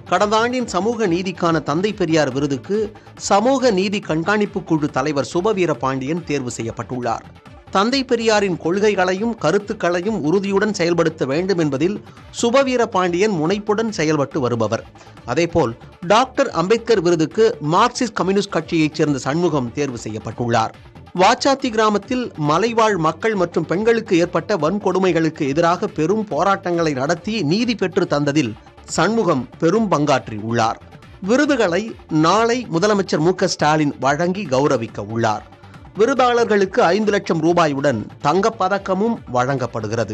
கடந்த ஆண்டின் சமூக நீதிக்கான தந்தை பெரியார் விருதுக்கு சமூக நீதி கண்காணிப்பு குழு தலைவர் சுபவீர பாண்டியன் தேர்வு செய்யப்பட்டுள்ளார் தந்தை பெரியாரின் கொள்கைகளையும் கருத்துக்களையும் உறுதியுடன் செயல்படுத்த வேண்டும் என்பதில் சுபவீர பாண்டியன் முனைப்புடன் செயல்பட்டு வருபவர் அதேபோல் டாக்டர் அம்பேத்கர் விருதுக்கு மார்க்சிஸ்ட் கம்யூனிஸ்ட் கட்சியைச் சேர்ந்த சண்முகம் தேர்வு செய்யப்பட்டுள்ளார் வாச்சாத்தி கிராமத்தில் மலைவாழ் மக்கள் மற்றும் பெண்களுக்கு ஏற்பட்ட வன்கொடுமைகளுக்கு எதிராக பெரும் போராட்டங்களை நடத்தி நீதி பெற்று தந்ததில் சண்முகம் பெரும் பங்காற்றி உள்ளார் விருதுகளை நாளை முதலமைச்சர் மு க ஸ்டாலின் வழங்கி கௌரவிக்க உள்ளார் விருதாளர்களுக்கு ஐந்து லட்சம் ரூபாயுடன் தங்கப் பதக்கமும் வழங்கப்படுகிறது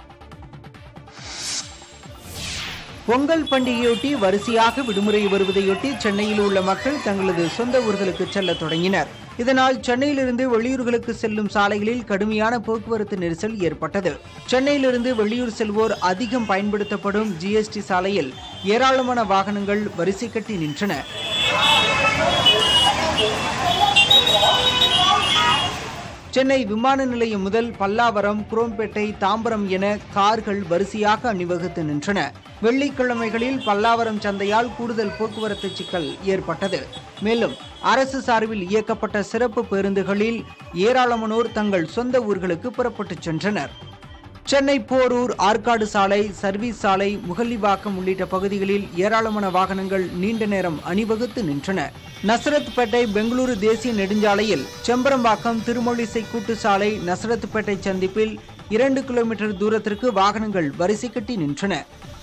பொங்கல் பண்டிகையொட்டி வரிசையாக விடுமுறை வருவதையொட்டி சென்னையில் உள்ள மக்கள் தங்களது சொந்த ஊர்களுக்கு செல்ல தொடங்கினர் இதனால் சென்னையிலிருந்து வெளியூர்களுக்கு செல்லும் சாலைகளில் கடுமையான போக்குவரத்து நெரிசல் ஏற்பட்டது சென்னையிலிருந்து வெளியூர் செல்வோர் அதிகம் பயன்படுத்தப்படும் ஜிஎஸ்டி சாலையில் ஏராளமான வாகனங்கள் வரிசை கட்டி நின்றன சென்னை விமான நிலையம் முதல் பல்லாவரம் குரோம்பேட்டை தாம்பரம் என கார்கள் வரிசையாக அணிவகுத்து நின்றன வெள்ளிக்கிழமைகளில் பல்லாவரம் சந்தையால் கூடுதல் போக்குவரத்து சிக்கல் ஏற்பட்டது மேலும் அரசு சார்பில் இயக்கப்பட்ட சிறப்பு பேருந்துகளில் ஏராளமானோர் தங்கள் சொந்த ஊர்களுக்கு புறப்பட்டுச் சென்றனர் சென்னை போரூர் ஆற்காடு சாலை சர்வீஸ் சாலை முகல்லிவாக்கம் உள்ளிட்ட பகுதிகளில் ஏராளமான வாகனங்கள் நீண்ட நேரம் அணிவகுத்து நின்றன நசரத்பேட்டை பெங்களூரு தேசிய நெடுஞ்சாலையில் செம்பரம்பாக்கம் திருமொழிசை கூட்டு சாலை நசரத்பேட்டை சந்திப்பில் இரண்டு கிலோமீட்டர் தூரத்திற்கு வாகனங்கள் வரிசை கட்டி நின்றன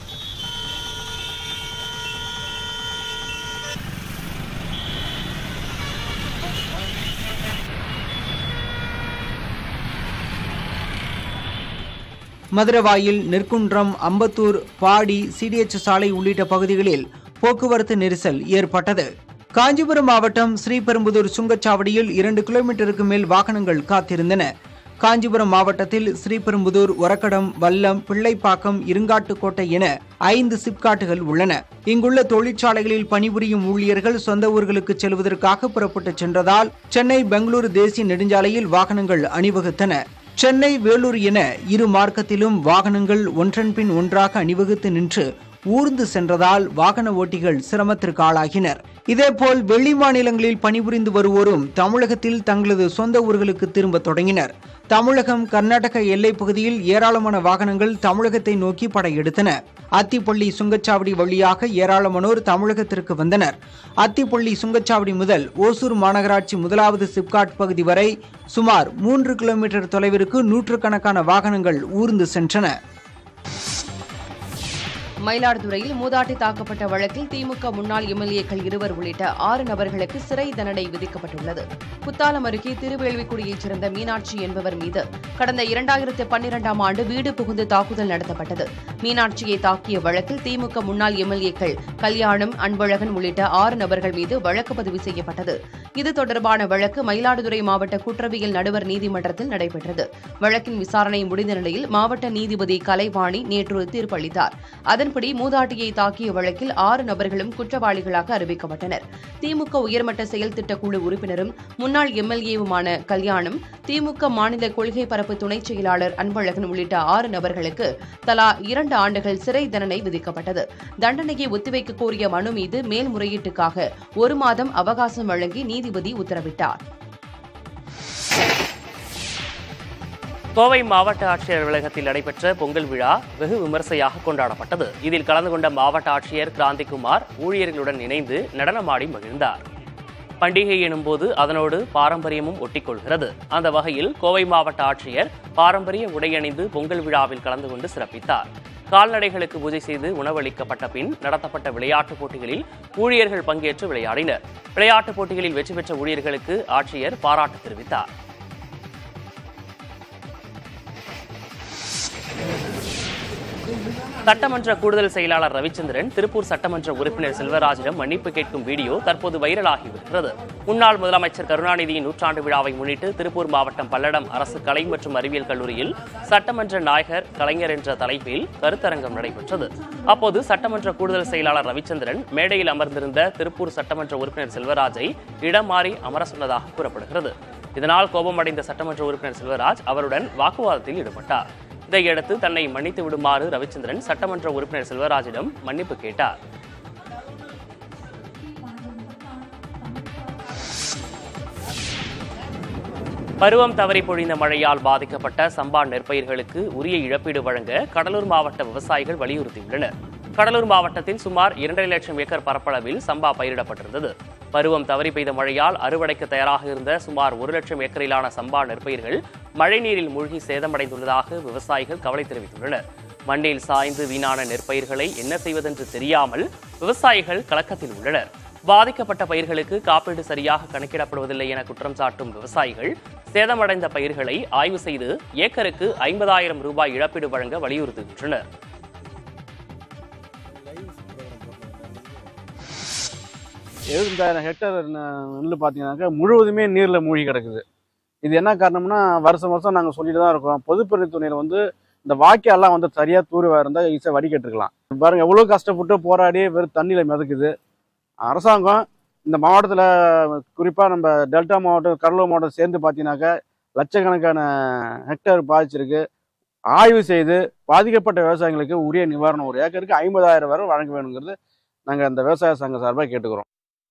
மதுரவாயில் நெற்குன்றம் அம்பத்தூர் பாடி சிடிஎச் சாலை உள்ளிட்ட பகுதிகளில் போக்குவரத்து நெரிசல் ஏற்பட்டது காஞ்சிபுரம் மாவட்டம் ஸ்ரீபெரும்புதூர் சுங்கச்சாவடியில் இரண்டு கிலோமீட்டருக்கு மேல் வாகனங்கள் காத்திருந்தன காஞ்சிபுரம் மாவட்டத்தில் ஸ்ரீபெரும்புதூர் ஒரக்கடம் வல்லம் பிள்ளைப்பாக்கம் இருங்காட்டுக்கோட்டை என ஐந்து சிப்காட்டுகள் உள்ளன இங்குள்ள தொழிற்சாலைகளில் பணிபுரியும் ஊழியர்கள் சொந்த ஊர்களுக்கு செல்வதற்காக புறப்பட்டுச் சென்றதால் சென்னை பெங்களூரு தேசிய நெடுஞ்சாலையில் வாகனங்கள் அணிவகுத்தன சென்னை வேலூர் என இரு மார்க்கத்திலும் வாகனங்கள் ஒன்றன் பின் ஒன்றாக அணிவகுத்து நின்று ஊர்ந்து சென்றதால் வாகன ஓட்டிகள் சிரமத்திற்கு ஆளாகினர் இதேபோல் வெளி மாநிலங்களில் பணிபுரிந்து வருவோரும் தமிழகத்தில் தங்களது சொந்த ஊர்களுக்கு திரும்ப தொடங்கினர் தமிழகம் கர்நாடக எல்லைப் பகுதியில் ஏராளமான வாகனங்கள் தமிழகத்தை நோக்கி படையெடுத்தன அத்திப்பள்ளி சுங்கச்சாவடி வழியாக ஏராளமானோர் தமிழகத்திற்கு வந்தனர் அத்திப்பள்ளி சுங்கச்சாவடி முதல் ஓசூர் மாநகராட்சி முதலாவது சிப்காட் பகுதி வரை சுமார் மூன்று கிலோமீட்டர் தொலைவிற்கு நூற்றுக்கணக்கான வாகனங்கள் ஊர்ந்து சென்றன மயிலாடுதுறையில் மூதாட்டி தாக்கப்பட்ட வழக்கில் திமுக முன்னாள் எம்எல்ஏக்கள் இருவர் உள்ளிட்ட ஆறு நபர்களுக்கு சிறை தண்டனை விதிக்கப்பட்டுள்ளது குத்தாலம் அருகே திருவேள்விக்குடியைச் சேர்ந்த மீனாட்சி என்பவர் மீது கடந்த இரண்டாயிரத்து பன்னிரண்டாம் ஆண்டு வீடு புகுந்து தாக்குதல் நடத்தப்பட்டது மீனாட்சியை தாக்கிய வழக்கில் திமுக முன்னாள் எம்எல்ஏக்கள் கல்யாணம் அன்பழகன் உள்ளிட்ட ஆறு நபர்கள் மீது வழக்கு பதிவு செய்யப்பட்டது இது தொடர்பான வழக்கு மயிலாடுதுறை மாவட்ட குற்றவியல் நடுவர் நீதிமன்றத்தில் நடைபெற்றது வழக்கின் விசாரணை முடிந்த நிலையில் மாவட்ட நீதிபதி கலைவாணி நேற்று தீர்ப்பளித்தார் அதன்படி மூதாட்டியை தாக்கிய வழக்கில் ஆறு நபர்களும் குற்றவாளிகளாக அறிவிக்கப்பட்டனர் திமுக உயர்மட்ட செயல் திட்ட குழு உறுப்பினரும் முன்னாள் எம்எல்ஏவுமான கல்யாணம் திமுக மாநில கொள்கை பரப்பு துணைச் செயலாளர் அன்பழகன் உள்ளிட்ட ஆறு நபர்களுக்கு தலா இரண்டு ஆண்டுகள் சிறை தண்டனை விதிக்கப்பட்டது தண்டனையை ஒத்திவைக்க கோரிய மனு மீது மேல்முறையீட்டுக்காக ஒரு மாதம் அவகாசம் வழங்கி நீதிபதி உத்தரவிட்டார் கோவை மாவட்ட ஆட்சியர் அலுவலகத்தில் நடைபெற்ற பொங்கல் விழா வெகு விமர்சையாக கொண்டாடப்பட்டது இதில் கலந்து கொண்ட மாவட்ட ஆட்சியர் கிராந்திகுமார் ஊழியர்களுடன் இணைந்து நடனமாடி மகிழ்ந்தார் பண்டிகை எனும்போது அதனோடு பாரம்பரியமும் ஒட்டிக்கொள்கிறது அந்த வகையில் கோவை மாவட்ட ஆட்சியர் பாரம்பரிய உடையணிந்து பொங்கல் விழாவில் கலந்து கொண்டு சிறப்பித்தார் கால்நடைகளுக்கு பூஜை செய்து உணவளிக்கப்பட்ட பின் நடத்தப்பட்ட விளையாட்டுப் போட்டிகளில் ஊழியர்கள் பங்கேற்று விளையாடினர் விளையாட்டுப் போட்டிகளில் வெற்றி பெற்ற ஊழியர்களுக்கு ஆட்சியர் பாராட்டு தெரிவித்தார் சட்டமன்ற கூடுதல் செயலாளர் ரவிச்சந்திரன் திருப்பூர் சட்டமன்ற உறுப்பினர் செல்வராஜிடம் மன்னிப்பு கேட்கும் வீடியோ தற்போது வைரலாகி வருகிறது முன்னாள் முதலமைச்சர் கருணாநிதியின் நூற்றாண்டு விழாவை முன்னிட்டு திருப்பூர் மாவட்டம் பல்லடம் அரசு கலை மற்றும் அறிவியல் கல்லூரியில் சட்டமன்ற நாயகர் கலைஞர் என்ற தலைப்பில் கருத்தரங்கம் நடைபெற்றது அப்போது சட்டமன்ற கூடுதல் செயலாளர் ரவிச்சந்திரன் மேடையில் அமர்ந்திருந்த திருப்பூர் சட்டமன்ற உறுப்பினர் செல்வராஜை இடம் மாறி அமர சொன்னதாக கூறப்படுகிறது இதனால் கோபமடைந்த சட்டமன்ற உறுப்பினர் செல்வராஜ் அவருடன் வாக்குவாதத்தில் ஈடுபட்டார் இதையடுத்து தன்னை மன்னித்து விடுமாறு ரவிச்சந்திரன் சட்டமன்ற உறுப்பினர் செல்வராஜிடம் மன்னிப்பு கேட்டார் பருவம் தவறி பொழிந்த மழையால் பாதிக்கப்பட்ட சம்பா நெற்பயிர்களுக்கு உரிய இழப்பீடு வழங்க கடலூர் மாவட்ட விவசாயிகள் வலியுறுத்தியுள்ளனர் கடலூர் மாவட்டத்தில் சுமார் இரண்டரை லட்சம் ஏக்கர் பரப்பளவில் சம்பா பயிரிடப்பட்டிருந்தது பருவம் தவறி பெய்த மழையால் அறுவடைக்கு தயாராக இருந்த சுமார் ஒரு லட்சம் ஏக்கரிலான சம்பா நெற்பயிர்கள் மழைநீரில் மூழ்கி சேதமடைந்துள்ளதாக விவசாயிகள் கவலை தெரிவித்துள்ளனர் மண்ணில் சாய்ந்து வீணான நெற்பயிர்களை என்ன செய்வதென்று தெரியாமல் விவசாயிகள் கலக்கத்தில் உள்ளனர் பாதிக்கப்பட்ட பயிர்களுக்கு காப்பீடு சரியாக கணக்கிடப்படுவதில்லை என குற்றம் சாட்டும் விவசாயிகள் சேதமடைந்த பயிர்களை ஆய்வு செய்து ஏக்கருக்கு ஐம்பதாயிரம் ரூபாய் இழப்பீடு வழங்க வலியுறுத்துகின்றனர் எழுபதாயிரம் ஹெக்டேர் நெல் பார்த்தீங்கன்னாக்கா முழுவதுமே நீரில் மூழ்கி கிடக்குது இது என்ன காரணம்னா வருஷம் வருஷம் நாங்கள் சொல்லிட்டு தான் இருக்கோம் பொதுப்பணி துறையில் வந்து இந்த வாய்க்கால்லாம் வந்து சரியாக தூர்வா இருந்தால் ஈஸியாக வடிகட்டுருக்கலாம் பாருங்க எவ்வளோ கஷ்டப்பட்டு போராடி வெறும் தண்ணியில் மிதக்குது அரசாங்கம் இந்த மாவட்டத்தில் குறிப்பாக நம்ம டெல்டா மாவட்டம் கடலூர் மாவட்டம் சேர்ந்து பார்த்தீங்கன்னாக்கா லட்சக்கணக்கான ஹெக்டேர் பாதிச்சிருக்கு ஆய்வு செய்து பாதிக்கப்பட்ட விவசாயிகளுக்கு உரிய நிவாரணம் ஒரு ஏக்கருக்கு ஐம்பதாயிரம் வரை வழங்க வேணுங்கிறது நாங்கள் அந்த விவசாய சங்க சார்பாக கேட்டுக்கிறோம்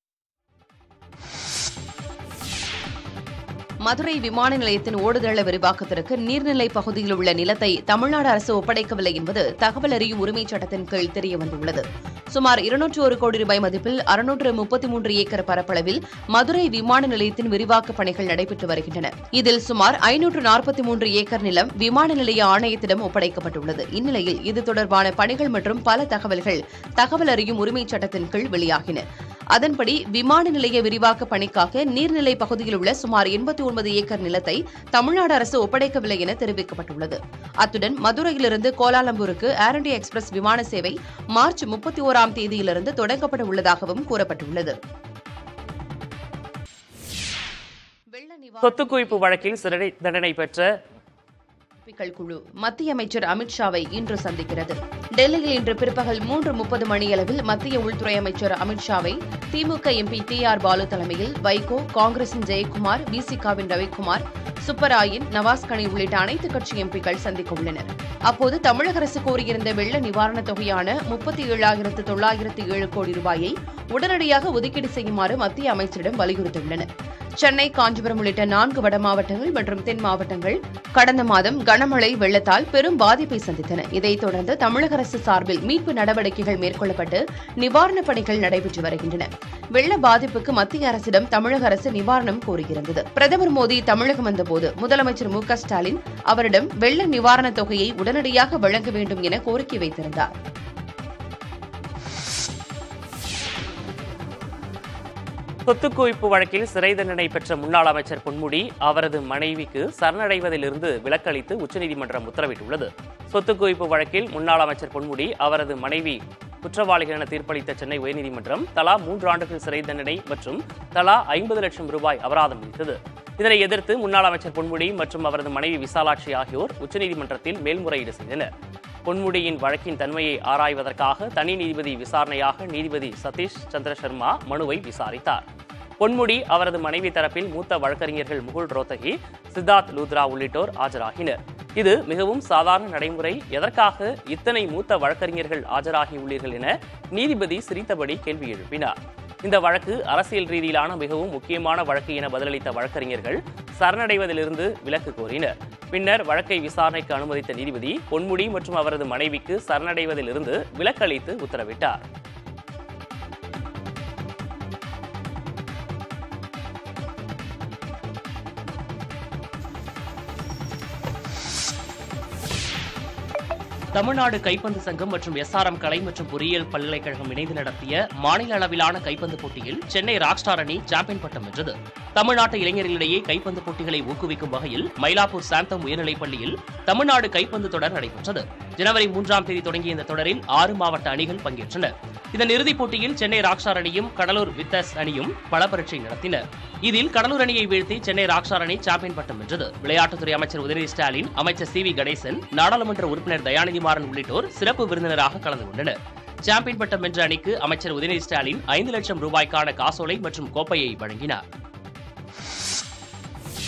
மதுரை விமான நிலையத்தின் ஓடுதள விரிவாக்கத்திற்கு நீர்நிலை பகுதியில் உள்ள நிலத்தை தமிழ்நாடு அரசு ஒப்படைக்கவில்லை என்பது தகவல் அறியும் உரிமைச் சட்டத்தின் கீழ் தெரியவந்துள்ளது சுமார் இருநூற்று ஒரு கோடி ரூபாய் மதிப்பில் அறுநூற்று முப்பத்தி மூன்று ஏக்கர் பரப்பளவில் மதுரை விமான நிலையத்தின் விரிவாக்கப் பணிகள் நடைபெற்று வருகின்றன இதில் சுமார் ஐநூற்று நாற்பத்தி மூன்று ஏக்கர் நிலம் விமான நிலைய ஆணையத்திடம் ஒப்படைக்கப்பட்டுள்ளது இந்நிலையில் இது தொடர்பான பணிகள் மற்றும் பல தகவல்கள் தகவல் அறியும் உரிமைச் சட்டத்தின் கீழ் வெளியாகின அதன்படி விமான நிலைய விரிவாக்க பணிக்காக நீர்நிலை பகுதியில் உள்ள சுமார் எண்பத்தி ஒன்பது ஏக்கர் நிலத்தை தமிழ்நாடு அரசு ஒப்படைக்கவில்லை என தெரிவிக்கப்பட்டுள்ளது அத்துடன் மதுரையிலிருந்து கோலாலம்பூருக்கு ஏர் இண்டியா எக்ஸ்பிரஸ் விமான சேவை மார்ச் முப்பத்தி ஓராம் தேதியிலிருந்து தொடங்கப்பட உள்ளதாகவும் கூறப்பட்டுள்ளது வெள்ள நிவாரண சொத்து குவிப்பு வழக்கில் சிறை தண்டனை பெற்ற எம்பிக்கள் குழு மத்திய அமைச்சர் அமித்ஷாவை இன்று சந்திக்கிறது டெல்லியில் இன்று பிற்பகல் மூன்று முப்பது மணியளவில் மத்திய உள்துறை அமைச்சர் அமித்ஷாவை DMK MP T R Balu தலைமையில் வைகோ காங்கிரசின் ஜெயக்குமார் விசிகாவின் ரவிக்குமார் சுப்பராயன் நவாஸ்கனி உள்ளிட்ட அனைத்து கட்சி எம்பிக்கள் சந்திக்க உள்ளனர் அப்போது தமிழக அரசு கோரியிருந்த வெள்ள நிவாரணத் தொகையான முப்பத்தி ஏழாயிரத்து தொள்ளாயிரத்து ஏழு கோடி ரூபாயை உடனடியாக ஒதுக்கீடு செய்யுமாறு மத்திய அமைச்சரிடம் வலியுறுத்தியுள்ளனர் சென்னை காஞ்சிபுரம் உள்ளிட்ட நான்கு வட மாவட்டங்கள் மற்றும் தென் மாவட்டங்கள் கடந்த மாதம் கனமழை வெள்ளத்தால் பெரும் பாதிப்பை சந்தித்தன இதைத் தொடர்ந்து தமிழக அரசு சார்பில் மீட்பு நடவடிக்கைகள் மேற்கொள்ளப்பட்டு நிவாரணப் பணிகள் நடைபெற்று வருகின்றன வெள்ள பாதிப்புக்கு மத்திய அரசிடம் தமிழக அரசு நிவாரணம் கோரியிருந்தது பிரதமர் மோடி தமிழகம் வந்தபோது முதலமைச்சர் மு க ஸ்டாலின் அவரிடம் வெள்ள நிவாரணத் தொகையை உடனடியாக வழங்க வேண்டும் என கோரிக்கை வைத்திருந்தார் சொத்து குவிப்பு வழக்கில் சிறை தண்டனை பெற்ற முன்னாள் அமைச்சர் பொன்முடி அவரது மனைவிக்கு சரணடைவதிலிருந்து விலக்களித்து உச்சநீதிமன்றம் உத்தரவிட்டுள்ளது சொத்து குவிப்பு வழக்கில் முன்னாள் அமைச்சர் பொன்முடி அவரது மனைவி குற்றவாளிகள் என தீர்ப்பளித்த சென்னை உயர்நீதிமன்றம் தலா மூன்று ஆண்டுகள் சிறை தண்டனை மற்றும் தலா ஐம்பது லட்சம் ரூபாய் அபராதம் விதித்தது இதனை எதிர்த்து முன்னாள் அமைச்சர் பொன்முடி மற்றும் அவரது மனைவி விசாலாட்சி ஆகியோர் உச்சநீதிமன்றத்தில் மேல்முறையீடு செய்தனர் பொன்முடியின் வழக்கின் தன்மையை ஆராய்வதற்காக தனி நீதிபதி விசாரணையாக நீதிபதி சதீஷ் சந்திர சர்மா மனுவை விசாரித்தார் பொன்முடி அவரது மனைவி தரப்பில் மூத்த வழக்கறிஞர்கள் முகுல் ரோத்தகி சித்தார்த் லூத்ரா உள்ளிட்டோர் ஆஜராகினர் இது மிகவும் சாதாரண நடைமுறை எதற்காக இத்தனை மூத்த வழக்கறிஞர்கள் ஆஜராகியுள்ளீர்கள் என நீதிபதி சிரித்தபடி கேள்வி எழுப்பினார் இந்த வழக்கு அரசியல் ரீதியிலான மிகவும் முக்கியமான வழக்கு என பதிலளித்த வழக்கறிஞர்கள் சரணடைவதிலிருந்து விலக்கு கோரினர் பின்னர் வழக்கை விசாரணைக்கு அனுமதித்த நீதிபதி பொன்முடி மற்றும் அவரது மனைவிக்கு சரணடைவதிலிருந்து விலக்களித்து உத்தரவிட்டார் தமிழ்நாடு கைப்பந்து சங்கம் மற்றும் எஸ்ஆர்எம் கலை மற்றும் பொறியியல் பல்கலைக்கழகம் இணைந்து நடத்திய மாநில அளவிலான கைப்பந்து போட்டியில் சென்னை ராக்ஸ்டார் அணி சாம்பியன் பட்டம் வென்றது தமிழ்நாட்டு இளைஞர்களிடையே கைப்பந்து போட்டிகளை ஊக்குவிக்கும் வகையில் மயிலாப்பூர் சாந்தம் உயர்நிலைப் பள்ளியில் தமிழ்நாடு கைப்பந்து தொடர் நடைபெற்றது ஜனவரி மூன்றாம் தேதி தொடங்கிய இந்த தொடரில் ஆறு மாவட்ட அணிகள் பங்கேற்றன இதன் இறுதிப் போட்டியில் சென்னை ராக்ஸ்டார் அணியும் கடலூர் வித்தஸ் அணியும் பல பரீட்சை நடத்தின இதில் கடலூர் அணியை வீழ்த்தி சென்னை ராக்ஸ்டார் அணி சாம்பியன் பட்டம் வென்றது விளையாட்டுத்துறை அமைச்சர் உதயநிதி ஸ்டாலின் அமைச்சர் சி வி கணேசன் நாடாளுமன்ற உறுப்பினர் தயாநிதி மாறன் உள்ளிட்டோர் சிறப்பு விருந்தினராக கலந்து கொண்டனர் சாம்பியன் பட்டம் வென்ற அணிக்கு அமைச்சர் உதயநிதி ஸ்டாலின் ஐந்து லட்சம் ரூபாய்க்கான காசோலை மற்றும் கோப்பையை வழங்கினார்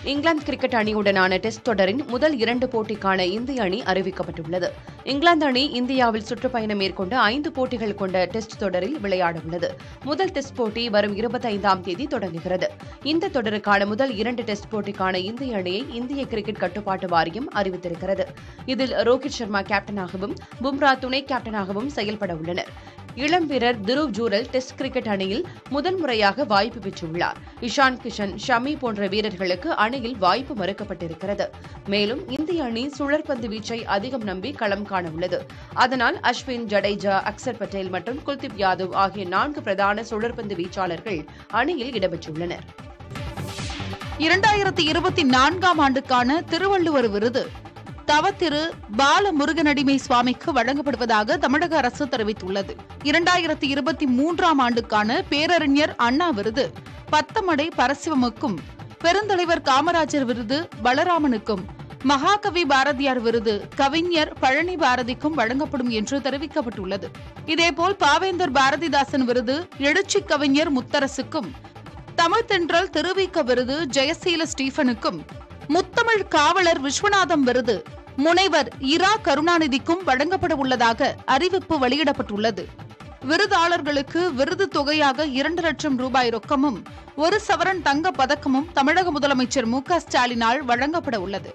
இங்கிலாந்து கிரிக்கெட் அணியுடனான டெஸ்ட் தொடரின் முதல் இரண்டு போட்டிக்கான இந்திய அணி அறிவிக்கப்பட்டுள்ளது இங்கிலாந்து அணி இந்தியாவில் சுற்றுப்பயணம் மேற்கொண்டு ஐந்து போட்டிகள் கொண்ட டெஸ்ட் தொடரில் விளையாட உள்ளது முதல் டெஸ்ட் போட்டி வரும் இருபத்தைந்தாம் தேதி தொடங்குகிறது இந்த தொடருக்கான முதல் இரண்டு டெஸ்ட் போட்டிக்கான இந்திய அணியை இந்திய கிரிக்கெட் கட்டுப்பாட்டு வாரியம் அறிவித்திருக்கிறது இதில் ரோஹித் சர்மா கேப்டனாகவும் பும்ரா துணை கேப்டனாகவும் செயல்பட உள்ளனர் இளம் வீரர் துருவ் ஜூரல் டெஸ்ட் கிரிக்கெட் அணியில் முதன்முறையாக வாய்ப்பு பெற்றுள்ளார் இஷான் கிஷன் ஷமி போன்ற வீரர்களுக்கு அணியில் வாய்ப்பு மறுக்கப்பட்டிருக்கிறது மேலும் இந்திய அணி சுழற்பந்து வீச்சை அதிகம் நம்பி களம் காண உள்ளது அதனால் அஸ்வின் ஜடேஜா அக்சர் பட்டேல் மற்றும் குல்தீப் யாதவ் ஆகிய நான்கு பிரதான சுழற்பந்து வீச்சாளர்கள் அணியில் இடம்பெற்றுள்ளனர் இரண்டாயிரத்தி இருபத்தி நான்காம் ஆண்டுக்கான திருவள்ளுவர் விருது தவத்திரு பால முருகனடிமை சுவாமிக்கு வழங்கப்படுவதாக தமிழக அரசு தெரிவித்துள்ளது இரண்டாயிரத்தி இருபத்தி மூன்றாம் ஆண்டுக்கான பேரறிஞர் அண்ணா விருது பத்தமடை பரசிவமுக்கும் பெருந்தலைவர் காமராஜர் விருது பலராமனுக்கும் மகாகவி பாரதியார் விருது கவிஞர் பழனி பாரதிக்கும் வழங்கப்படும் என்று தெரிவிக்கப்பட்டுள்ளது இதேபோல் பாவேந்தர் பாரதிதாசன் விருது எழுச்சி கவிஞர் முத்தரசுக்கும் தமிழ் தென்றல் திருவிக்க விருது ஜெயசீல ஸ்டீஃபனுக்கும் முத்தமிழ் காவலர் விஸ்வநாதம் விருது முனைவர் இரா கருணாநிதிக்கும் வழங்கப்பட உள்ளதாக அறிவிப்பு வெளியிடப்பட்டுள்ளது விருதாளர்களுக்கு விருது தொகையாக இரண்டு லட்சம் ரூபாய் ரொக்கமும் ஒரு சவரன் தங்க பதக்கமும் தமிழக முதலமைச்சர் மு க ஸ்டாலினால் வழங்கப்பட உள்ளது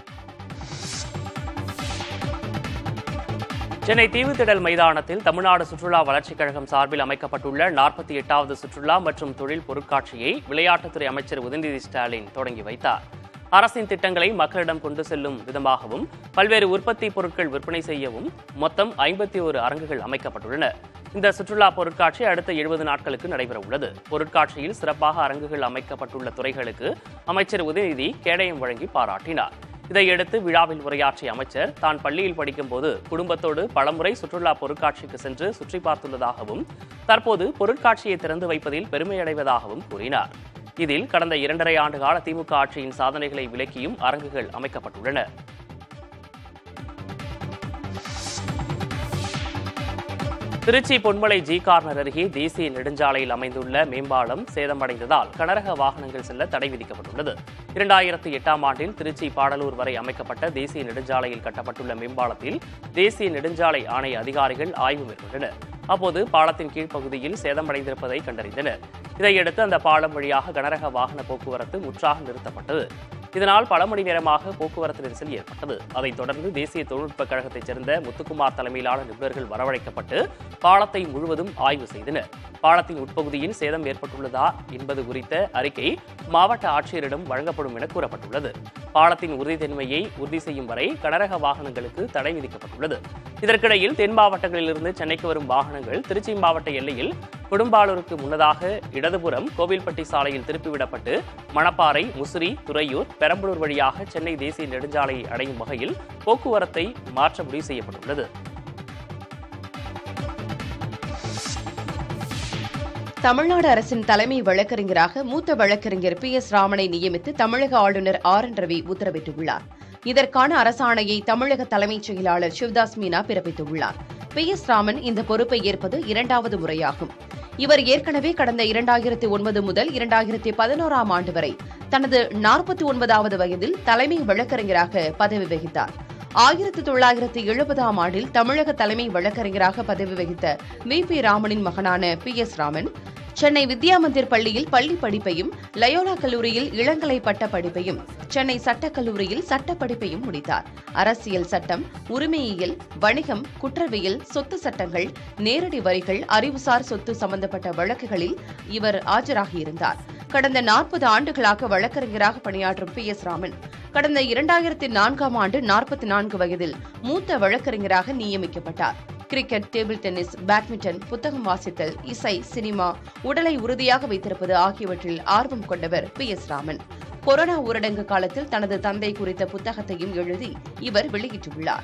சென்னை தீவுத்திடல் மைதானத்தில் தமிழ்நாடு சுற்றுலா வளர்ச்சிக் கழகம் சார்பில் அமைக்கப்பட்டுள்ள நாற்பத்தி எட்டாவது சுற்றுலா மற்றும் தொழில் பொருட்காட்சியை விளையாட்டுத்துறை அமைச்சர் உதயநிதி ஸ்டாலின் தொடங்கி வைத்தார் அரசின் திட்டங்களை மக்களிடம் கொண்டு செல்லும் விதமாகவும் பல்வேறு உற்பத்தி பொருட்கள் விற்பனை செய்யவும் மொத்தம் ஐம்பத்தி ஒரு அரங்குகள் அமைக்கப்பட்டுள்ளன இந்த சுற்றுலா பொருட்காட்சி அடுத்த எழுபது நாட்களுக்கு நடைபெற உள்ளது பொருட்காட்சியில் சிறப்பாக அரங்குகள் அமைக்கப்பட்டுள்ள துறைகளுக்கு அமைச்சர் உதயநிதி கேடயம் வழங்கி பாராட்டினார் இதையடுத்து விழாவில் உரையாற்றிய அமைச்சர் தான் பள்ளியில் படிக்கும்போது குடும்பத்தோடு பலமுறை சுற்றுலா பொருட்காட்சிக்கு சென்று சுற்றி பார்த்துள்ளதாகவும் தற்போது பொருட்காட்சியை திறந்து வைப்பதில் பெருமையடைவதாகவும் கூறினார் இதில் கடந்த இரண்டரை ஆண்டு கால திமுக ஆட்சியின் சாதனைகளை விளக்கியும் அரங்குகள் அமைக்கப்பட்டுள்ளன திருச்சி பொன்மலை ஜி கார்னர் அருகே தேசிய நெடுஞ்சாலையில் அமைந்துள்ள மேம்பாலம் சேதமடைந்ததால் கனரக வாகனங்கள் செல்ல தடை விதிக்கப்பட்டுள்ளது இரண்டாயிரத்து எட்டாம் ஆண்டில் திருச்சி பாடலூர் வரை அமைக்கப்பட்ட தேசிய நெடுஞ்சாலையில் கட்டப்பட்டுள்ள மேம்பாலத்தில் தேசிய நெடுஞ்சாலை ஆணைய அதிகாரிகள் ஆய்வு மேற்கொண்டனர் அப்போது பாலத்தின் கீழ்ப்பகுதியில் சேதமடைந்திருப்பதை கண்டறிந்தனர் இதையடுத்து அந்த பாலம் வழியாக கனரக வாகன போக்குவரத்து முற்றாக நிறுத்தப்பட்டது இதனால் பல மணி நேரமாக போக்குவரத்து நெரிசல் ஏற்பட்டது அதைத் தொடர்ந்து தேசிய தொழில்நுட்பக் கழகத்தைச் சேர்ந்த முத்துக்குமார் தலைமையிலான நிபுணர்கள் வரவழைக்கப்பட்டு பாலத்தை முழுவதும் ஆய்வு செய்தனர் பாலத்தின் உட்பகுதியில் சேதம் ஏற்பட்டுள்ளதா என்பது குறித்த அறிக்கை மாவட்ட ஆட்சியரிடம் வழங்கப்படும் என கூறப்பட்டுள்ளது பாலத்தின் உறுதித்தன்மையை உறுதி செய்யும் வரை கனரக வாகனங்களுக்கு தடை விதிக்கப்பட்டுள்ளது இதற்கிடையில் தென் மாவட்டங்களிலிருந்து சென்னைக்கு வரும் வாகனங்கள் திருச்சி மாவட்ட எல்லையில் கொடும்பாளூருக்கு முன்னதாக இடதுபுறம் கோவில்பட்டி சாலையில் திருப்பிவிடப்பட்டு மணப்பாறை முசிறி துறையூர் பெரம்பலூர் வழியாக சென்னை தேசிய நெடுஞ்சாலையை அடையும் வகையில் போக்குவரத்தை மாற்ற முடிவு செய்யப்பட்டுள்ளது தமிழ்நாடு அரசின் தலைமை வழக்கறிஞராக மூத்த வழக்கறிஞர் பி எஸ் ராமனை நியமித்து தமிழக ஆளுநர் ஆர் என் ரவி உத்தரவிட்டுள்ளார் இதற்கான அரசாணையை தமிழக தலைமைச் செயலாளர் சிவதாஸ் மீனா பிறப்பித்துள்ளார் பி எஸ் ராமன் இந்த பொறுப்பை ஏற்பது இரண்டாவது முறையாகும் இவர் ஏற்கனவே கடந்த இரண்டாயிரத்தி ஒன்பது முதல் இரண்டாயிரத்தி பதினோராம் ஆண்டு வரை தனது நாற்பத்தி ஒன்பதாவது வயதில் தலைமை வழக்கறிஞராக பதவி வகித்தார் ஆயிரத்தி தொள்ளாயிரத்தி எழுபதாம் ஆண்டில் தமிழக தலைமை வழக்கறிஞராக பதவி வகித்த வி பி ராமனின் மகனான பி எஸ் ராமன் சென்னை வித்யா மந்திர் பள்ளியில் பள்ளி படிப்பையும் லயோலா கல்லூரியில் இளங்கலை பட்ட படிப்பையும் சென்னை சட்டக் கல்லூரியில் சட்ட படிப்பையும் முடித்தார் அரசியல் சட்டம் உரிமையியல் வணிகம் குற்றவியல் சொத்து சட்டங்கள் நேரடி வரிகள் அறிவுசார் சொத்து சம்பந்தப்பட்ட வழக்குகளில் இவர் ஆஜராகியிருந்தார் கடந்த நாற்பது ஆண்டுகளாக வழக்கறிஞராக பணியாற்றும் பி எஸ் ராமன் கடந்த இரண்டாயிரத்தி நான்காம் ஆண்டு நாற்பத்தி நான்கு வயதில் மூத்த வழக்கறிஞராக நியமிக்கப்பட்டார் கிரிக்கெட் டேபிள் டென்னிஸ் பேட்மிண்டன் புத்தகம் வாசித்தல் இசை சினிமா உடலை உறுதியாக வைத்திருப்பது ஆகியவற்றில் ஆர்வம் கொண்டவர் பி எஸ் ராமன் கொரோனா ஊரடங்கு காலத்தில் தனது தந்தை குறித்த புத்தகத்தையும் எழுதி இவர் வெளியிட்டுள்ளார்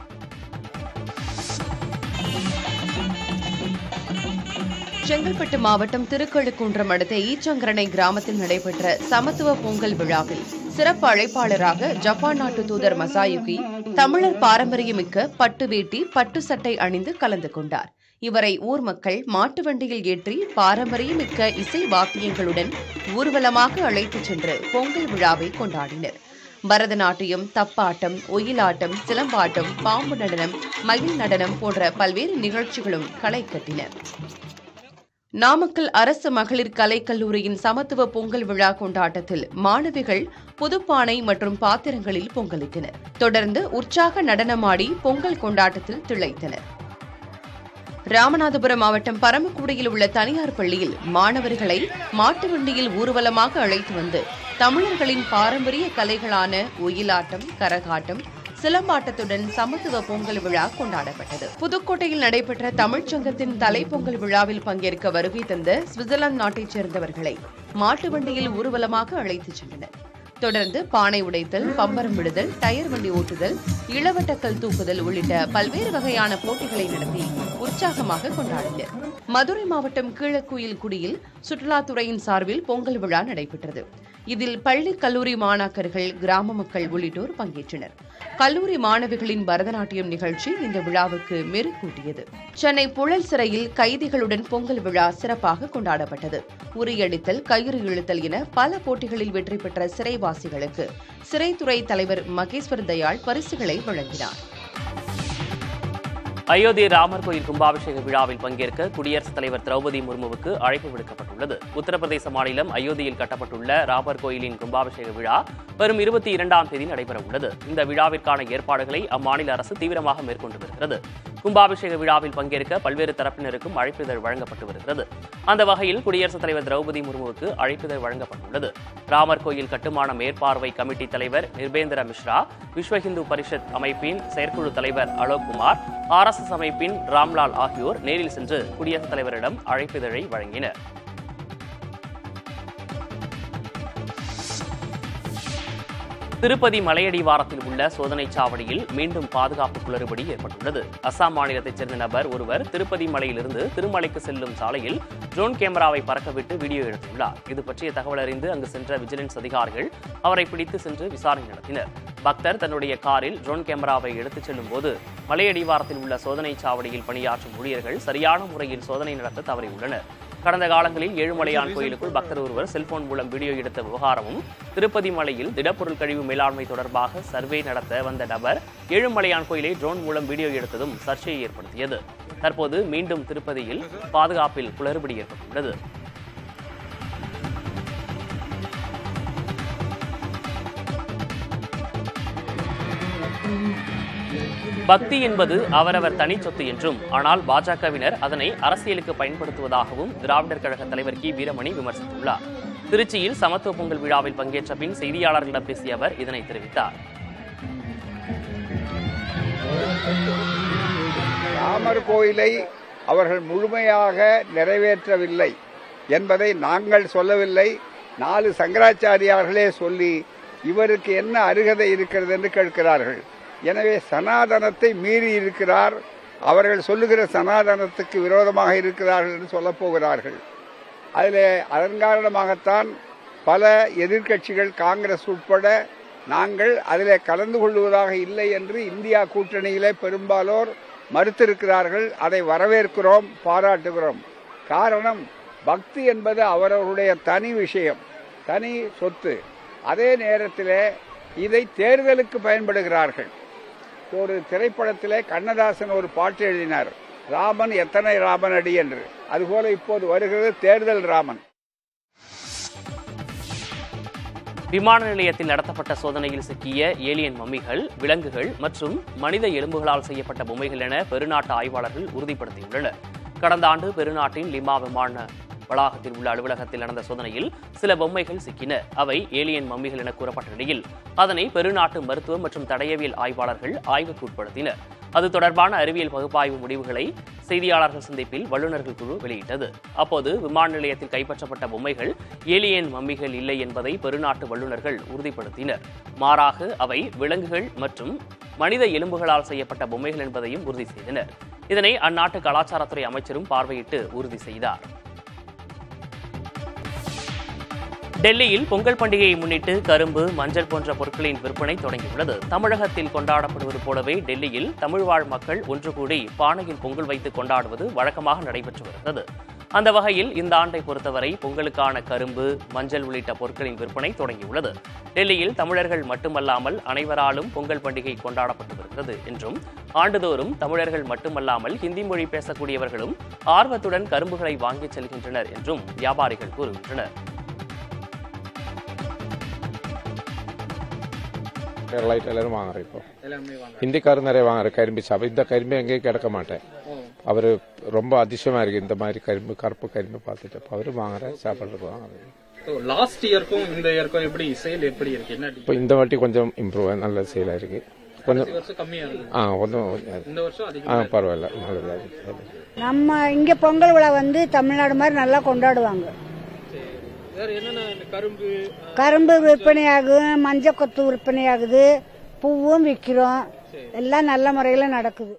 செங்கல்பட்டு மாவட்டம் திருக்கழுக்குன்றம் அடுத்த ஈச்சங்கரணை கிராமத்தில் நடைபெற்ற சமத்துவ பொங்கல் விழாவில் சிறப்பு அழைப்பாளராக ஜப்பான் நாட்டு தூதர் மசாயுகி தமிழர் பாரம்பரியமிக்க பட்டு வேட்டி பட்டு சட்டை அணிந்து கலந்து கொண்டார் இவரை ஊர் மக்கள் மாட்டு வண்டியில் ஏற்றி பாரம்பரியமிக்க இசை வாத்தியங்களுடன் ஊர்வலமாக அழைத்துச் சென்று பொங்கல் விழாவை கொண்டாடினர் பரதநாட்டியம் தப்பாட்டம் ஒயிலாட்டம் சிலம்பாட்டம் பாம்பு நடனம் மயில் நடனம் போன்ற பல்வேறு நிகழ்ச்சிகளும் களை கட்டின நாமக்கல் அரசு மகளிர் கலைக்கல்லூரியின் சமத்துவ பொங்கல் விழா கொண்டாட்டத்தில் மாணவிகள் புதுப்பானை மற்றும் பாத்திரங்களில் பொங்கலிட்டனர் தொடர்ந்து உற்சாக நடனமாடி பொங்கல் கொண்டாட்டத்தில் திளைத்தனர் ராமநாதபுரம் மாவட்டம் பரமக்குடியில் உள்ள தனியார் பள்ளியில் மாணவர்களை மாட்டு வண்டியில் ஊர்வலமாக அழைத்து வந்து தமிழர்களின் பாரம்பரிய கலைகளான ஒயிலாட்டம் கரகாட்டம் சிலம்பாட்டத்துடன் சமத்துவ பொங்கல் விழா கொண்டாடப்பட்டது புதுக்கோட்டையில் நடைபெற்ற தமிழ்ச்சங்கத்தின் தலைப்பொங்கல் விழாவில் பங்கேற்க வருகை தந்த சுவிட்சர்லாந்து நாட்டைச் சேர்ந்தவர்களை மாட்டு வண்டியில் ஊர்வலமாக அழைத்துச் சென்றனர் தொடர்ந்து பானை உடைத்தல் பம்பரம் விடுதல் டயர் வண்டி ஓட்டுதல் இளவட்டக்கல் தூக்குதல் உள்ளிட்ட பல்வேறு வகையான போட்டிகளை நடத்தி உற்சாகமாக கொண்டாடினர் மதுரை மாவட்டம் கீழக்குயில் குடியில் சுற்றுலாத்துறையின் சார்பில் பொங்கல் விழா நடைபெற்றது இதில் பள்ளி கல்லூரி மாணாக்கர்கள் கிராம மக்கள் உள்ளிட்டோர் பங்கேற்றனர் கல்லூரி மாணவிகளின் பரதநாட்டியம் நிகழ்ச்சி இந்த விழாவுக்கு மெருகூட்டியது சென்னை புழல் சிறையில் கைதிகளுடன் பொங்கல் விழா சிறப்பாக கொண்டாடப்பட்டது உரியடித்தல் கயிறு இழுத்தல் என பல போட்டிகளில் வெற்றி பெற்ற சிறைவாசிகளுக்கு சிறைத்துறை தலைவர் மகேஸ்வர் தயாள் பரிசுகளை வழங்கினார் அயோத்தி ராமர் கோயில் கும்பாபிஷேக விழாவில் பங்கேற்க குடியரசுத் தலைவர் திரௌபதி முர்முவுக்கு அழைப்பு விடுக்கப்பட்டுள்ளது உத்தரப்பிரதேச மாநிலம் அயோத்தியில் கட்டப்பட்டுள்ள ராமர் கோயிலின் கும்பாபிஷேக விழா வரும் இருபத்தி இரண்டாம் தேதி நடைபெற உள்ளது இந்த விழாவிற்கான ஏற்பாடுகளை அம்மாநில அரசு தீவிரமாக மேற்கொண்டு வருகிறது கும்பாபிஷேக விழாவில் பங்கேற்க பல்வேறு தரப்பினருக்கும் அழைப்பிதழ் வழங்கப்பட்டு வருகிறது அந்த வகையில் குடியரசுத் தலைவர் திரௌபதி முர்முவுக்கு அழைப்பிதழ் வழங்கப்பட்டுள்ளது ராமர் கோயில் கட்டுமான மேற்பார்வை கமிட்டி தலைவர் நிர்பேந்திர மிஸ்ரா விஸ்வ இந்து பரிஷத் அமைப்பின் செயற்குழு தலைவர் அலோக் குமார் ஆர்எஸ்எஸ் அமைப்பின் ராம்லால் ஆகியோர் நேரில் சென்று குடியரசுத் தலைவரிடம் அழைப்பிதழை வழங்கினர் திருப்பதி மலையடிவாரத்தில் உள்ள சோதனைச் சாவடியில் மீண்டும் பாதுகாப்பு குளறுபடி ஏற்பட்டுள்ளது அசாம் மாநிலத்தைச் சேர்ந்த நபர் ஒருவர் திருப்பதி மலையிலிருந்து திருமலைக்கு செல்லும் சாலையில் ட்ரோன் கேமராவை பறக்கவிட்டு வீடியோ எடுத்துள்ளார் இது பற்றிய தகவல் அறிந்து அங்கு சென்ற விஜிலன்ஸ் அதிகாரிகள் அவரை பிடித்து சென்று விசாரணை நடத்தினர் பக்தர் தன்னுடைய காரில் ட்ரோன் கேமராவை எடுத்துச் செல்லும் போது மலையடிவாரத்தில் உள்ள சோதனைச் சாவடியில் பணியாற்றும் ஊழியர்கள் சரியான முறையில் சோதனை நடத்த தவறியுள்ளனர் கடந்த காலங்களில் ஏழுமலையான் கோயிலுக்குள் பக்தர் ஒருவர் செல்போன் மூலம் வீடியோ எடுத்த விவகாரமும் திருப்பதி மலையில் திடப்பொருள் கழிவு மேலாண்மை தொடர்பாக சர்வே நடத்த வந்த நபர் ஏழுமலையான் கோயிலை ட்ரோன் மூலம் வீடியோ எடுத்ததும் சர்ச்சையை ஏற்படுத்தியது தற்போது மீண்டும் திருப்பதியில் பாதுகாப்பில் குளறுபடி ஏற்பட்டுள்ளது பக்தி என்பது அவரவர் தனி சொத்து என்றும் ஆனால் பாஜகவினர் அதனை அரசியலுக்கு பயன்படுத்துவதாகவும் திராவிடர் கழக தலைவர் கி வீரமணி விமர்சித்துள்ளார் திருச்சியில் சமத்துவ பொங்கல் விழாவில் பங்கேற்ற பின் செய்தியாளர்களிடம் பேசிய அவர் இதனை தெரிவித்தார் ராமர் கோயிலை அவர்கள் முழுமையாக நிறைவேற்றவில்லை என்பதை நாங்கள் சொல்லவில்லை நாலு சங்கராச்சாரியார்களே சொல்லி இவருக்கு என்ன அருகதை இருக்கிறது என்று கேட்கிறார்கள் எனவே சனாதனத்தை மீறி இருக்கிறார் அவர்கள் சொல்லுகிற சனாதனத்துக்கு விரோதமாக இருக்கிறார்கள் என்று சொல்லப் போகிறார்கள் அதில் அதன் காரணமாகத்தான் பல எதிர்க்கட்சிகள் காங்கிரஸ் உட்பட நாங்கள் அதில் கலந்து கொள்வதாக இல்லை என்று இந்தியா கூட்டணியிலே பெரும்பாலோர் மறுத்திருக்கிறார்கள் அதை வரவேற்கிறோம் பாராட்டுகிறோம் காரணம் பக்தி என்பது அவரவருடைய தனி விஷயம் தனி சொத்து அதே நேரத்தில் இதை தேர்தலுக்கு பயன்படுகிறார்கள் ஒரு திரைப்படத்திலே கண்ணதாசன் ஒரு பாட்டு எழுதினார் ராமன் எத்தனை ராமன் அடி என்று அதுபோல இப்போது வருகிறது தேர்தல் ராமன் விமான நிலையத்தில் நடத்தப்பட்ட சோதனையில் சிக்கிய ஏலியன் மம்மிகள் விலங்குகள் மற்றும் மனித எலும்புகளால் செய்யப்பட்ட பொம்மைகள் என பெருநாட்டு ஆய்வாளர்கள் உறுதிப்படுத்தியுள்ளனர் கடந்த ஆண்டு பெருநாட்டின் லிமா விமான வளாகத்தில் உள்ள அலுவலகத்தில் நடந்த சோதனையில் சில பொம்மைகள் சிக்கின அவை ஏலியன் மம்மிகள் என கூறப்பட்ட நிலையில் அதனை பெருநாட்டு மருத்துவ மற்றும் தடயவியல் ஆய்வாளர்கள் ஆய்வுக்கு உட்படுத்தினர் அது தொடர்பான அறிவியல் பகுப்பாய்வு முடிவுகளை செய்தியாளர்கள் சந்திப்பில் வல்லுநர்கள் குழு வெளியிட்டது அப்போது விமான நிலையத்தில் கைப்பற்றப்பட்ட பொம்மைகள் ஏலியன் மம்மிகள் இல்லை என்பதை பெருநாட்டு வல்லுநர்கள் உறுதிப்படுத்தினர் மாறாக அவை விலங்குகள் மற்றும் மனித எலும்புகளால் செய்யப்பட்ட பொம்மைகள் என்பதையும் உறுதி செய்தனர் இதனை அந்நாட்டு கலாச்சாரத்துறை அமைச்சரும் பார்வையிட்டு உறுதி செய்தார் டெல்லியில் பொங்கல் பண்டிகையை முன்னிட்டு கரும்பு மஞ்சள் போன்ற பொருட்களின் விற்பனை தொடங்கியுள்ளது தமிழகத்தில் கொண்டாடப்படுவது போலவே டெல்லியில் தமிழ்வாழ் மக்கள் ஒன்று கூடி பானையில் பொங்கல் வைத்து கொண்டாடுவது வழக்கமாக நடைபெற்று வருகிறது அந்த வகையில் இந்த ஆண்டை பொறுத்தவரை பொங்கலுக்கான கரும்பு மஞ்சள் உள்ளிட்ட பொருட்களின் விற்பனை தொடங்கியுள்ளது டெல்லியில் தமிழர்கள் மட்டுமல்லாமல் அனைவராலும் பொங்கல் பண்டிகை கொண்டாடப்பட்டு வருகிறது என்றும் ஆண்டுதோறும் தமிழர்கள் மட்டுமல்லாமல் ஹிந்தி மொழி பேசக்கூடியவர்களும் ஆர்வத்துடன் கரும்புகளை வாங்கிச் செல்கின்றனர் என்றும் வியாபாரிகள் கூறுகின்றனர் കേരളമായിട്ട് എല്ലാവരും വാങ്ങാറ് ഇപ്പോൾ ഹിന്ദിക്കാർ നിറയെ വാങ്ങാറ് കരിമ്പ് ചാപ്പ് இந்த കരിമ്പ് எங்கேயும் கிடைக்க மாட்டேன் அவர் ரொம்ப அதிசயமா இருக்கு இந்த மாதிரி கரும்பு கருப்பு கரும்பு பார்த்துட்டு அப்போ அவர் வாங்குற சாப்பிட்றதுக்கு வாங்குறாரு லாஸ்ட் இயர்க்கும் இந்த இயர்க்கும் எப்படி சேல் எப்படி இருக்கு என்ன இப்போ இந்த வாட்டி கொஞ்சம் இம்ப்ரூவ் நல்ல சேலாக இருக்கு கொஞ்சம் வருஷம் கம்மியா இருக்கு ஆ கொஞ்சம் இந்த வருஷம் ஆ அதிகம் பரவாயில்ல நல்லதா இருக்கு நம்ம இங்க பொங்கல் விழா வந்து தமிழ்நாடு மாதிரி நல்லா கொண்டாடுவாங்க வேற என்னென்ன இந்த கரும்பு கரும்பு விற்பனையாகும் மஞ்சள் கொத்து விற்பனையாகுது பூவும் விற்கிறோம் எல்லாம் நல்ல முறையில் நடக்குது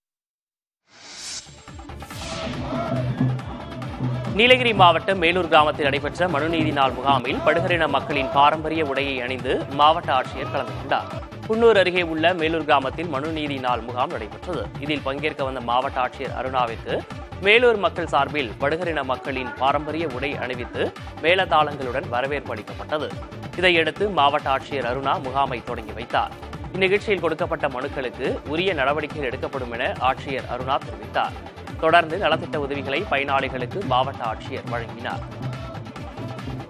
நீலகிரி மாவட்டம் மேலூர் கிராமத்தில் நடைபெற்ற மனுநீதி நாள் முகாமில் படுகரின மக்களின் பாரம்பரிய உடையை அணிந்து மாவட்ட ஆட்சியர் கலந்து கொண்டார் குன்னூர் அருகே உள்ள மேலூர் கிராமத்தில் மனுநீதி நாள் முகாம் நடைபெற்றது இதில் பங்கேற்க வந்த மாவட்ட ஆட்சியர் அருணாவிற்கு மேலூர் மக்கள் சார்பில் படுகரின மக்களின் பாரம்பரிய உடை அணிவித்து மேளதாளங்களுடன் வரவேற்பு அளிக்கப்பட்டது இதையடுத்து மாவட்ட ஆட்சியர் அருணா முகாமை தொடங்கி வைத்தார் இந்நிகழ்ச்சியில் கொடுக்கப்பட்ட மனுக்களுக்கு உரிய நடவடிக்கைகள் எடுக்கப்படும் என ஆட்சியர் அருணா தெரிவித்தார் தொடர்ந்து நலத்திட்ட உதவிகளை பயனாளிகளுக்கு மாவட்ட ஆட்சியர் வழங்கினார்